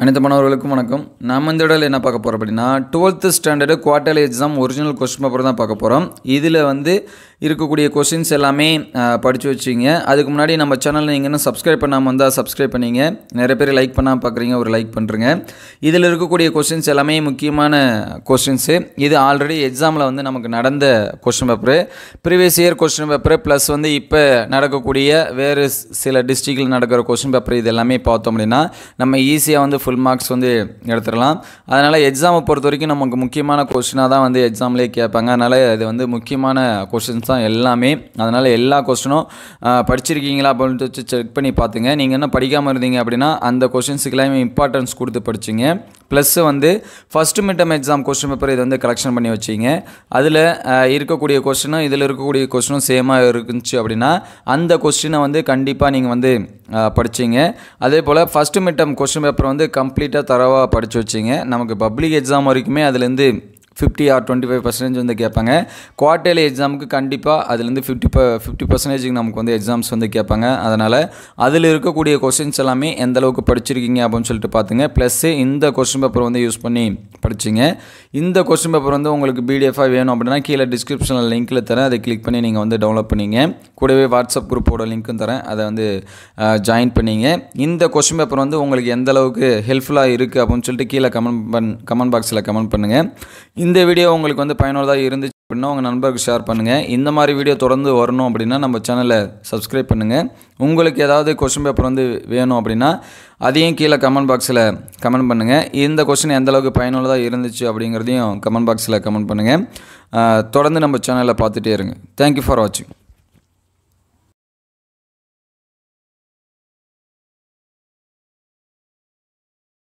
அனைத்து மாணவர்களுக்கும் வணக்கம் நம்ம இந்த இடத்துல என்ன பார்க்க போகிறோம் அப்படின்னா twelfth standard quarterly exam original question paper தான் பார்க்க போகிறோம் இதில் வந்து இருக்கக்கூடிய கொஷின்ஸ் எல்லாமே படித்து வச்சிங்க அதுக்கு முன்னாடி நம்ம சேனலில் நீங்கள் இன்னும் சப்ஸ்கிரைப் பண்ணாமல் வந்தால் சப்ஸ்கிரைப் பண்ணிங்க நிறைய பேர் லைக் பண்ணாமல் பார்க்குறீங்க ஒரு லைக் பண்ணுறங்க இதில் இருக்கக்கூடிய கொஷின்ஸ் எல்லாமே முக்கியமான கொஷின்ஸு இது ஆல்ரெடி எக்ஸாமில் வந்து நமக்கு நடந்த question paper previous year question paper plus வந்து இப்போ நடக்கக்கூடிய வேறு சில டிஸ்ட்ரிக்டில் நடக்கிற கொஸ்டின் பேப்பர் இது எல்லாமே பார்த்தோம் அப்படின்னா நம்ம ஈஸியாக வந்து ஃபுல் மார்க்ஸ் வந்து எடுத்துடலாம் அதனால் எக்ஸாமை பொறுத்த வரைக்கும் நமக்கு முக்கியமான கொஸ்டினாக தான் வந்து எக்ஸாம்லேயே கேட்பாங்க அதனால் இது வந்து முக்கியமான கொஸ்டின்ஸ் தான் எல்லாமே அதனால் எல்லா கொஸ்டினும் படிச்சிருக்கீங்களா அப்படின்ட்டு வச்சு செக் பண்ணி பார்த்துங்க நீங்கள் என்ன படிக்காமல் இருந்தீங்க அப்படின்னா அந்த கொஸ்டின்ஸுக்கு எல்லாமே இம்பார்ட்டன்ஸ் கொடுத்து படிச்சிங்க ப்ளஸ் வந்து first midterm exam question paper இது வந்து கலெக்ஷன் பண்ணி வச்சிங்க அதில் இருக்கக்கூடிய கொஸ்டினும் இதில் இருக்கக்கூடிய கொஸ்டினும் சேமாக இருந்துச்சு அப்படின்னா அந்த கொஸ்டினை வந்து கண்டிப்பாக நீங்கள் வந்து படிச்சிங்க அதே போல் ஃபஸ்ட்டு மிட்டம் கொஸ்டின் பேப்பர் வந்து கம்ப்ளீட்டாக தரவாக படித்து வச்சிங்க நமக்கு பப்ளிக் எக்ஸாம் வரைக்குமே அதுலேருந்து fifty or twenty five percentage வந்து கேட்பாங்க குவார்டர்லி எக்ஸாமுக்கு கண்டிப்பாக அதுலேருந்து ஃபிஃப்டி ப ஃபிஃப்டி பர்சன்டேஜுக்கு நமக்கு வந்து எக்ஸாம்ஸ் வந்து கேட்பாங்க அதனால் அதில் இருக்கக்கூடிய கொஸ்டின்ஸ் எல்லாமே எந்த அளவுக்கு படிச்சிருக்கீங்க அப்படின்னு சொல்லிட்டு பார்த்துங்க ப்ளஸ்ஸு இந்த கொஸ்டின் பேப்பர் வந்து யூஸ் பண்ணி படிச்சிங்க இந்த கொஸ்டின் பேப்பர் வந்து உங்களுக்கு பிடிஎஃபாக வேணும் அப்படின்னா கீழே டிஸ்கிரிப்ஷனில் லிங்க்கில் தரேன் அதை கிளிக் பண்ணி நீங்கள் வந்து டவுன்லோட் பண்ணிங்க கூடவே வாட்ஸ்அப் குரூப்போட லிங்க்கும் தரேன் அதை வந்து ஜாயின் பண்ணிங்க இந்த கொஸ்டின் பேப்பர் வந்து உங்களுக்கு எந்த அளவுக்கு ஹெல்ப்ஃபுல்லாக இருக்குது அப்படின்னு சொல்லிட்டு கீழே கமெண்ட் பண் கமெண்ட் பாக்ஸில் கமெண்ட் பண்ணுங்கள் இந்த வீடியோ உங்களுக்கு வந்து பயனுள்ளதாக இருந்துச்சு அப்படின்னா உங்கள் நண்பருக்கு ஷேர் பண்ணுங்கள் இந்த மாதிரி வீடியோ தொடர்ந்து வரணும் அப்படின்னா நம்ம சேனலை சப்ஸ்கிரைப் பண்ணுங்கள் உங்களுக்கு ஏதாவது கொஸ்டின் பேப்பர் வந்து வேணும் அப்படின்னா அதையும் கீழே கமெண்ட் பாக்ஸில் கமெண்ட் பண்ணுங்கள் இந்த கொஸ்டின் எந்த அளவுக்கு பயனுள்ளதாக இருந்துச்சு அப்படிங்கிறதையும் கமெண்ட் பாக்ஸில் கமெண்ட் பண்ணுங்கள் தொடர்ந்து நம்ம சேனலை பார்த்துட்டே இருங்க தேங்க்யூ ஃபார் வாட்சிங்